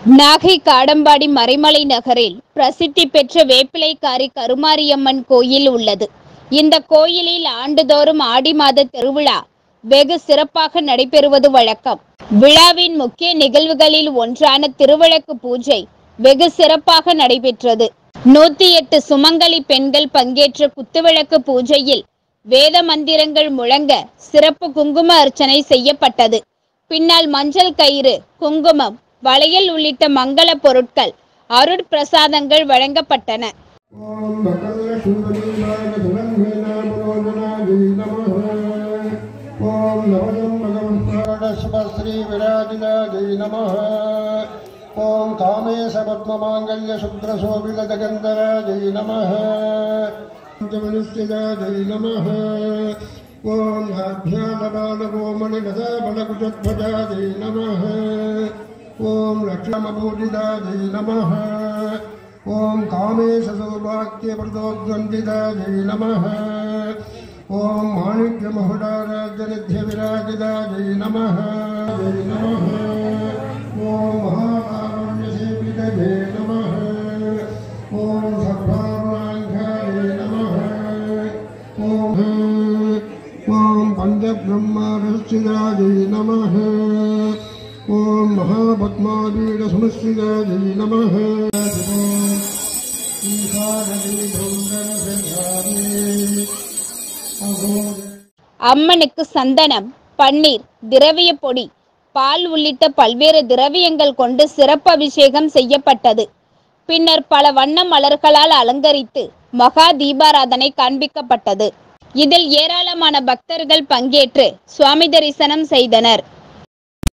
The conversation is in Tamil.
நாகை காடம்பாடி மறைமலை நகரில் பிரசித்தி பெற்ற வேப்பிலைக்காரி கருமாரியம்மன் கோயில் உள்ளது இந்த கோயிலில் ஆண்டுதோறும் ஆடி மாத திருவிழா வெகு சிறப்பாக நடைபெறுவது வழக்கம் விழாவின் முக்கிய நிகழ்வுகளில் ஒன்றான திருவிளக்கு பூஜை வெகு சிறப்பாக நடைபெற்றது நூத்தி எட்டு சுமங்கலி பெண்கள் பங்கேற்ற குத்துவிளக்கு பூஜையில் வேத மந்திரங்கள் முழங்க சிறப்பு குங்கும அர்ச்சனை செய்யப்பட்டது பின்னால் மஞ்சள் கயிறு குங்குமம் வளையல் உள்ளிட்ட மங்கள பொருட்கள் அருட்பிரசாதங்கள் வழங்கப்பட்டன ॐ भगवशूरवीराय धनन्वेनामनोजनायै नमः ॐ नवजं भगवत्प्राणस्वश्रीविराजिनायै नमः ॐ कामेशपद्ममाङ्गल्यशुद्रशोभिलजगन्धरायै नमः पञ्चमनुष्यजायै नमः ॐ आभ्यानबालगोमणिगदाबलकुचध्वजायै नमः ॐ लक्ष्मभूजितायै नमः ॐ कामेशसौभाग्यप्रदोद्वन्दितायै नमः ॐ माणिक्यमहुडाराज्यनिध्यविराजितायै नमः जय नमः ॐ महाकारुण्यसेवितये नमः ॐ सर्वाङ्गायै नमः ॐ ॐ पञ्चब्रह्मारश्चिदायै नमः ॐ महापद्मावीडसुमश्चिदायै नमः அம்மனுக்கு சந்தனம் பன்னீர் திரவிய பொடி பால் உள்ளிட்ட பல்வேறு திரவியங்கள் கொண்டு சிறப்பு அபிஷேகம் செய்யப்பட்டது பின்னர் பல வண்ண மலர்களால் அலங்கரித்து மகா தீபாராதனை காண்பிக்கப்பட்டது இதில் ஏராளமான பக்தர்கள் பங்கேற்று சுவாமி தரிசனம் செய்தனர்